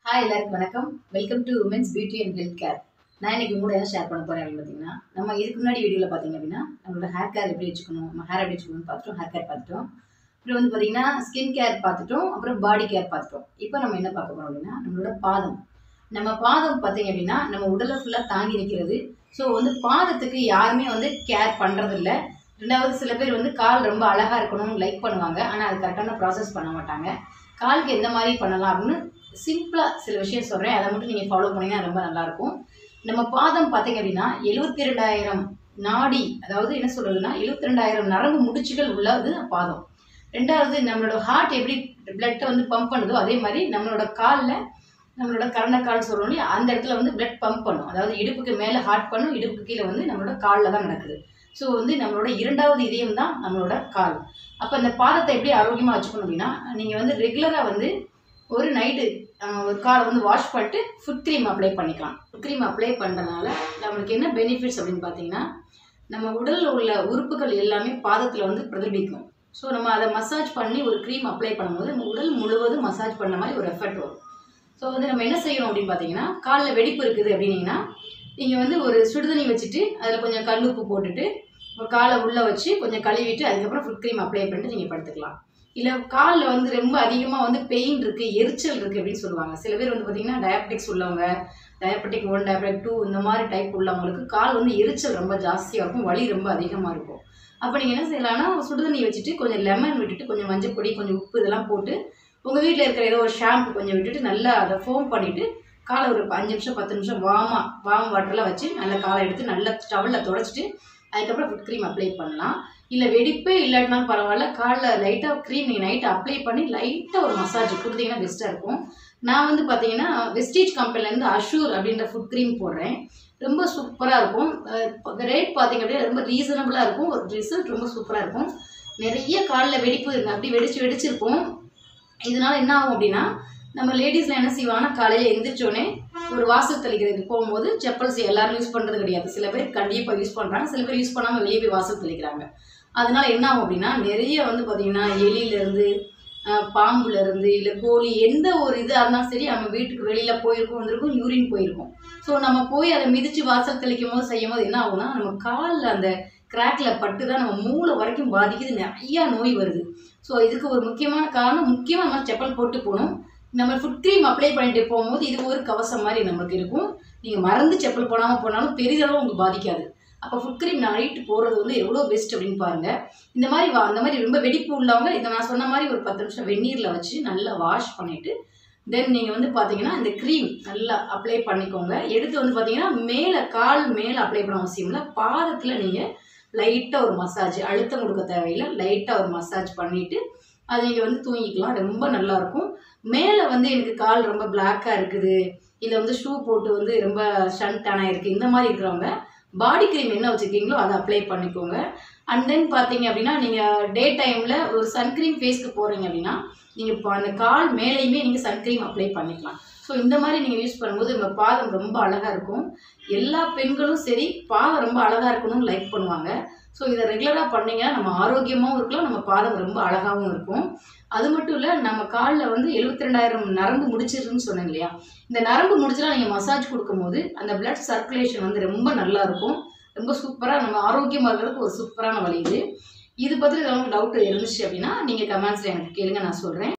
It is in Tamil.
ஹாய் எல்லாருக்கும் வணக்கம் welcome to women's beauty and health care நான் இன்னைக்கு உங்க கூட என்ன ஷேர் பண்ண போறேன் அப்படின்னு பார்த்தீங்கன்னா நம்ம இதுக்கு முன்னாடி வீடியோவில் பார்த்தீங்க அப்படின்னா நம்மளோட ஹேர் கேர் எப்படி வச்சுக்கணும் நம்ம ஹேர் எப்படி வச்சுக்கணும்னு பார்த்துட்டோம் ஹேர் கேர் பார்த்துட்டோம் அப்புறம் வந்து பார்த்தீங்கன்னா ஸ்கின் கேர் பார்த்துட்டோம் அப்புறம் பாடி கேர் பார்த்துட்டோம் இப்போ நம்ம என்ன பார்க்க போறோம் அப்படின்னா நம்மளோட பாதம் நம்ம பாதம் பார்த்தீங்க அப்படின்னா நம்ம உடலை ஃபுல்லாக தாங்கி நிற்கிறது ஸோ வந்து பாதத்துக்கு யாருமே வந்து கேர் பண்ணுறதில்ல ரெண்டாவது சில பேர் வந்து கால் ரொம்ப அழகாக இருக்கணும்னு லைக் பண்ணுவாங்க ஆனால் அது கரெக்டான ப்ராசஸ் பண்ண மாட்டாங்க காலுக்கு எந்த மாதிரி பண்ணலாம் அப்படின்னு சிம்பிளாக சில விஷயம் சொல்கிறேன் அதை மட்டும் நீங்கள் ஃபாலோ பண்ணிங்கன்னா ரொம்ப நல்லாயிருக்கும் நம்ம பாதம் பார்த்தீங்க அப்படின்னா எழுபத்தி ரெண்டாயிரம் நாடி அதாவது என்ன சொல்கிறதுனா எழுபத்தி ரெண்டாயிரம் நரம்பு முடிச்சுகள் உள்ளது பாதம் ரெண்டாவது நம்மளோட ஹார்ட் எப்படி பிளட்டை வந்து பம்ப் பண்ணுதோ அதே மாதிரி நம்மளோட காலில் நம்மளோட கரணக்கால் சொல்கிறோம் இல்லையா அந்த இடத்துல வந்து பிளட் பம்ப் பண்ணும் அதாவது இடுப்புக்கு மேலே ஹார்ட் பண்ணும் இடுப்புக்கு கீழே வந்து நம்மளோட காலில் தான் நடக்குது ஸோ வந்து நம்மளோட இரண்டாவது இதயம் தான் நம்மளோட கால் அப்போ அந்த பாதத்தை எப்படி ஆரோக்கியமாக வச்சுக்கணும் அப்படின்னா நீங்கள் வந்து ரெகுலராக வந்து ஒரு நைட்டு ஒரு காலை வந்து வாஷ் பண்ணிட்டு ஃபுட் க்ரீம் அப்ளை பண்ணிக்கலாம் ஃபுட் க்ரீம் அப்ளை பண்ணுறதுனால நம்மளுக்கு என்ன பெனிஃபிட்ஸ் அப்படின்னு பார்த்தீங்கன்னா நம்ம உடலில் உள்ள உறுப்புகள் எல்லாமே பாதத்தில் வந்து பிரதிபலிக்கும் ஸோ நம்ம அதை மசாஜ் பண்ணி ஒரு க்ரீம் அப்ளை பண்ணும்போது நம்ம உடல் முழுவதும் மசாஜ் பண்ண மாதிரி ஒரு எஃபெக்ட் வரும் ஸோ வந்து நம்ம என்ன செய்யணும் அப்படின்னு பார்த்தீங்கன்னா காலில் வெடிப்பு இருக்குது அப்படின்னீங்கன்னா நீங்கள் வந்து ஒரு சுடுதண்ணி வச்சுட்டு அதில் கொஞ்சம் கல் உப்பு போட்டுட்டு ஒரு காலை உள்ளே வச்சு கொஞ்சம் கழுவிட்டு அதுக்கப்புறம் ஃபுட் க்ரீம் அப்ளை பண்ணிட்டு நீங்கள் படுத்துக்கலாம் இல்லை காலில் வந்து ரொம்ப அதிகமாக வந்து பெயின் இருக்குது எரிச்சல் இருக்குது அப்படின்னு சொல்லுவாங்க சில பேர் வந்து பார்த்திங்கன்னா டயபெட்டிக்ஸ் உள்ளவங்க டயபெட்டிக் ஒன் டயபெட்டிக் டூ இந்த மாதிரி டைப் உள்ளவங்களுக்கு கால் வந்து எரிச்சல் ரொம்ப ஜாஸ்தியாக இருக்கும் வலி ரொம்ப அதிகமாக இருக்கும் அப்போ நீங்கள் என்ன செய்யலாம்னா சுடுதண்ணி வச்சுட்டு கொஞ்சம் லெமன் விட்டுட்டு கொஞ்சம் மஞ்சள் பொடி கொஞ்சம் உப்பு இதெல்லாம் போட்டு உங்கள் வீட்டில் இருக்கிற ஏதோ ஒரு ஷாம்பு கொஞ்சம் விட்டுட்டு நல்லா அதை ஃபோம் பண்ணிவிட்டு காலை ஒரு அஞ்சு நிமிஷம் பத்து நிமிஷம் வாமா வாம் வாட்டரில் வச்சு நல்லா காலை எடுத்து நல்லா டவலில் தொடச்சிட்டு அதுக்கப்புறம் ஃபுட் க்ரீம் அப்ளை பண்ணலாம் இல்லை வெடிப்பே இல்லாட்டினாலும் பரவாயில்ல காலில் லைட்டாக க்ரீம் நீங்கள் நைட்டு அப்ளை பண்ணி லைட்டாக ஒரு மசாஜ் கொடுத்தீங்கன்னா பெஸ்ட்டாக இருக்கும் நான் வந்து பார்த்தீங்கன்னா வெஸ்டீஜ் கம்பெனிலேருந்து அஷூர் அப்படின்ற ஃபுட் க்ரீம் போடுறேன் ரொம்ப சூப்பராக இருக்கும் ரேட் பார்த்தீங்க அப்படின்னா ரொம்ப ரீசனபிளாக இருக்கும் ஒரு ரிசல்ட் ரொம்ப சூப்பராக இருக்கும் நிறைய காலில் வெடிப்பு இருக்கு அப்படி வெடிச்சு வெடிச்சிருக்கும் இதனால என்ன ஆகும் அப்படின்னா நம்ம லேடிஸில் என்ன செய்வாங்கன்னா காலையில் எந்திரிச்சோடனே ஒரு வாசல் தெளிக்கிறதுக்கு போகும்போது செப்பல்ஸ் எல்லாரும் யூஸ் பண்ணுறது கிடையாது சில பேர் கண்டிப்பாக யூஸ் பண்ணுறாங்க சில பேர் யூஸ் பண்ணாமல் வெளியே போய் வாசல் தெளிக்கிறாங்க அதனால என்ன ஆகும் அப்படின்னா நிறைய வந்து பார்த்திங்கன்னா எலியிலேருந்து பாம்புலேருந்து இல்லை கோழி எந்த ஒரு இதாக இருந்தாலும் சரி நம்ம வீட்டுக்கு வெளியில் போயிருக்கும் வந்திருக்கும் யூரின் போயிருக்கும் ஸோ நம்ம போய் அதை மிதித்து வாசல் தெளிக்கும் போது செய்யும் போது என்ன ஆகும்னா நம்ம காலில் அந்த கிராக்ல பட்டு தான் நம்ம மூளை வரைக்கும் பாதிக்குது நிறையா நோய் வருது ஸோ இதுக்கு ஒரு முக்கியமான காரணம் முக்கியமாக நம்ம செப்பல் போட்டு போகணும் நம்ம ஃபுட் க்ரீம் அப்ளை பண்ணிட்டு போகும்போது இது ஒரு கவசம் மாதிரி நமக்கு இருக்கும் நீங்கள் மறந்து செப்பல் போடாமல் போனாலும் பெரிதளவு உங்களுக்கு பாதிக்காது அப்போ ஃபுட் க்ரீம் நைட்டு போடுறது வந்து எவ்வளோ பெஸ்ட் அப்படின்னு பாருங்கள் இந்த மாதிரி வா அந்த மாதிரி ரொம்ப வெடிப்பு உள்ளவங்க இதை நான் சொன்ன மாதிரி ஒரு பத்து நிமிஷம் வெந்நீரில் வச்சு நல்லா வாஷ் பண்ணிவிட்டு தென் நீங்கள் வந்து பார்த்தீங்கன்னா இந்த க்ரீம் நல்லா அப்ளை பண்ணிக்கோங்க எடுத்து வந்து பார்த்தீங்கன்னா மேலே கால் மேலே அப்ளை பண்ண அவசியம் இல்லை பாதத்தில் நீங்கள் லைட்டாக ஒரு மசாஜ் அழுத்தம் கொடுக்க தேவையில்லை லைட்டாக ஒரு மசாஜ் பண்ணிவிட்டு அது நீங்கள் வந்து தூங்கிக்கலாம் ரொம்ப நல்லாயிருக்கும் மேலே வந்து எனக்கு கால் ரொம்ப பிளாக்காக இருக்குது இல்லை வந்து ஷூ போட்டு வந்து ரொம்ப ஸ்டன்டான இருக்குது இந்த மாதிரி இருக்கிறவங்க பாடி க்ரீம் என்ன வச்சுருக்கீங்களோ அதை அப்ளை பண்ணிக்கோங்க அண்ட் தென் பார்த்தீங்க அப்படின்னா நீங்கள் டே டைமில் ஒரு சன்க்ரீம் ஃபேஸ்க்கு போகிறீங்க அப்படின்னா நீங்கள் இப்போ அந்த கால் மேலேயுமே நீங்கள் சன்க்ரீம் அப்ளை பண்ணிக்கலாம் ஸோ இந்த மாதிரி நீங்கள் யூஸ் பண்ணும்போது நம்ம பாதம் ரொம்ப அழகாக இருக்கும் எல்லா பெண்களும் சரி பாதம் ரொம்ப அழகாக இருக்கணும்னு லைக் பண்ணுவாங்க ஸோ இதை ரெகுலராக பண்ணிங்கன்னா நம்ம ஆரோக்கியமாகவும் இருக்கலாம் நம்ம பாதம் ரொம்ப அழகாகவும் இருக்கும் அது மட்டும் இல்லை நம்ம காலில் வந்து எழுபத்தி ரெண்டாயிரம் நரம்பு முடிச்சிருக்குன்னு சொன்னேன் இல்லையா இந்த நரம்பு முடிச்சுலாம் நீங்கள் மசாஜ் கொடுக்கும்போது அந்த பிளட் சர்க்குலேஷன் வந்து ரொம்ப நல்லா இருக்கும் ரொம்ப சூப்பராக நம்ம ஆரோக்கியமாக இருக்கிறதுக்கு ஒரு சூப்பரான வழி இது இது பற்றி ஏதாவது டவுட் இருந்துச்சு அப்படின்னா நீங்கள் கமெண்ட்ஸில் எனக்கு கேளுங்க நான் சொல்கிறேன்